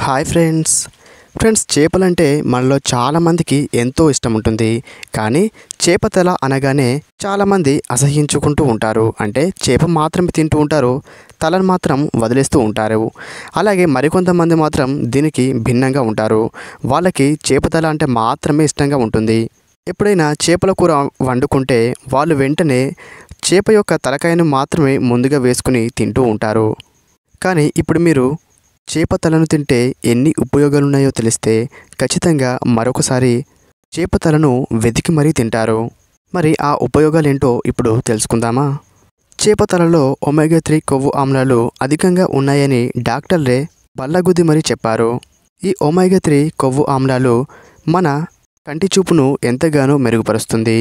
hi friends friends చేపలంటే మనలో చాలామందికి ఎంతో ఇష్టం ఉంటుంది కానీ చేప తల అనగానే చాలామంది అసహ్యించుకుంటూ ఉంటారు అంటే చేప మాత్రమే తింటూ ఉంటారు తలను మాత్రం వదిలేస్తూ ఉంటారు అలాగే మరికొంతమంది మాత్రం దీనికి భిన్నంగా ఉంటారు వాళ్ళకి చేప తల అంటే మాత్రమే ఇష్టంగా ఉంటుంది ఎప్పుడైనా చేపల కూర వండుకుంటే వాళ్ళు వెంటనే చేప యొక్క తలకాయను మాత్రమే ముందుగా వేసుకుని తింటూ ఉంటారు కానీ ఇప్పుడు మీరు చేప తలను తింటే ఎన్ని ఉపయోగాలు ఉన్నాయో తెలిస్తే ఖచ్చితంగా మరొకసారి చేప తలను వెతికి మరీ తింటారు మరి ఆ ఉపయోగాలు ఏంటో ఇప్పుడు తెలుసుకుందామా చేప తలలో ఒమేగా త్రీ కొవ్వు ఆమ్లాలు అధికంగా ఉన్నాయని డాక్టర్లే బల్లగుద్ది మరీ చెప్పారు ఈ ఒమేగా త్రీ కొవ్వు ఆమ్లాలు మన కంటి చూపును ఎంతగానో మెరుగుపరుస్తుంది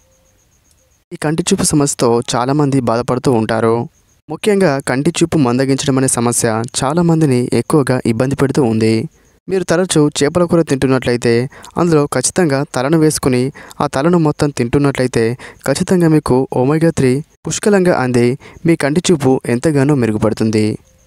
ఈ కంటి చూపు సమస్యతో చాలామంది బాధపడుతూ ఉంటారు ముఖ్యంగా కంటి చూపు మందగించడం అనే సమస్య చాలామందిని ఎక్కువగా ఇబ్బంది పెడుతూ ఉంది మీరు తరచూ చేపల కూర తింటున్నట్లయితే అందులో ఖచ్చితంగా తలను వేసుకుని ఆ తలను మొత్తం తింటున్నట్లయితే ఖచ్చితంగా మీకు ఒమేగా త్రీ పుష్కలంగా అంది మీ కంటి చూపు ఎంతగానో మెరుగుపడుతుంది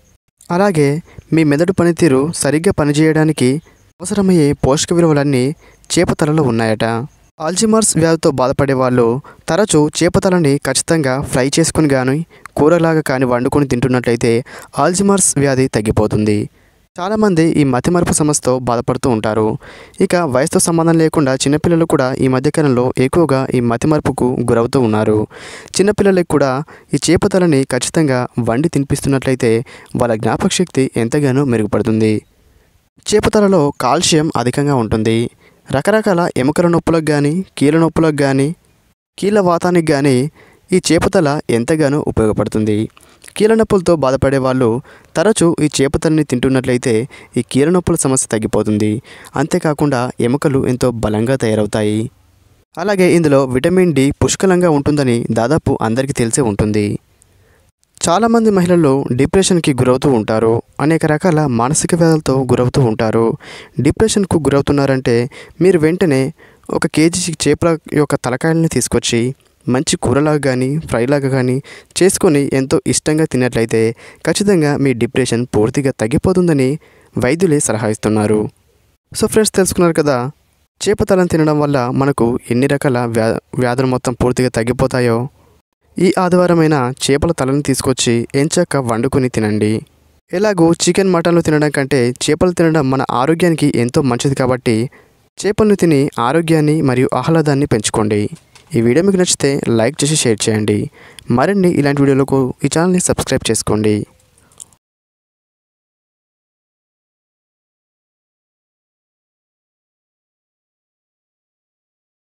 అలాగే మీ మెదడు పనితీరు సరిగ్గా పనిచేయడానికి అవసరమయ్యే పోషక విలువలన్నీ చేపతలలో ఉన్నాయట ఆల్జిమర్స్ వ్యాధితో బాధపడే వాళ్ళు తరచూ చేపతలని ఖచ్చితంగా ఫ్రై చేసుకుని కానీ కూరలాగా కానీ వండుకొని తింటున్నట్లయితే ఆల్జిమర్స్ వ్యాధి తగ్గిపోతుంది చాలామంది ఈ మతిమరుపు సమస్యతో బాధపడుతూ ఉంటారు ఇక వయసుతో సంబంధం లేకుండా చిన్నపిల్లలు కూడా ఈ మధ్యకాలంలో ఎక్కువగా ఈ మతిమరుపుకు గురవుతూ ఉన్నారు చిన్నపిల్లలకు కూడా ఈ చేపతలని ఖచ్చితంగా వండి తినిపిస్తున్నట్లయితే వాళ్ళ జ్ఞాపకశక్తి ఎంతగానో మెరుగుపడుతుంది చేపతలలో కాల్షియం అధికంగా ఉంటుంది రకరకాల ఎముకల నొప్పులకు కానీ కీళ్ళ నొప్పులకు కానీ కీళ్ళ వాతానికి కానీ ఈ చేపతల ఎంతగానో ఉపయోగపడుతుంది కీళ్ళ నొప్పులతో బాధపడే వాళ్ళు తరచూ ఈ చేపతలని తింటున్నట్లయితే ఈ కీళ్ళ నొప్పుల సమస్య తగ్గిపోతుంది అంతేకాకుండా ఎముకలు ఎంతో బలంగా తయారవుతాయి అలాగే ఇందులో విటమిన్ డి పుష్కలంగా ఉంటుందని దాదాపు అందరికీ తెలిసే ఉంటుంది చాలామంది మహిళలు డిప్రెషన్కి గురవుతూ ఉంటారు అనేక రకాల మానసిక వ్యాధులతో గురవుతూ ఉంటారు డిప్రెషన్కు గురవుతున్నారంటే మీరు వెంటనే ఒక కేజీ చేపల యొక్క తలకాయలని తీసుకొచ్చి మంచి కూరలాగా కానీ ఫ్రైలాగా కానీ చేసుకొని ఎంతో ఇష్టంగా తిన్నట్లయితే ఖచ్చితంగా మీ డిప్రెషన్ పూర్తిగా తగ్గిపోతుందని వైద్యులే సలహా ఇస్తున్నారు సో ఫ్రెండ్స్ తెలుసుకున్నారు కదా చేపతలను తినడం వల్ల మనకు ఎన్ని రకాల వ్యా వ్యాధులు మొత్తం పూర్తిగా తగ్గిపోతాయో ఈ ఆదివారమైన చేపల తలను తీసుకొచ్చి ఎంచక్క వండుకొని తినండి ఎలాగో చికెన్ మటన్లు తినడం కంటే చేపలు తినడం మన ఆరోగ్యానికి ఎంతో మంచిది కాబట్టి చేపలను తిని ఆరోగ్యాన్ని మరియు ఆహ్లాదాన్ని పెంచుకోండి ఈ వీడియో మీకు నచ్చితే లైక్ చేసి షేర్ చేయండి మరిన్ని ఇలాంటి వీడియోలకు ఈ ఛానల్ని సబ్స్క్రైబ్ చేసుకోండి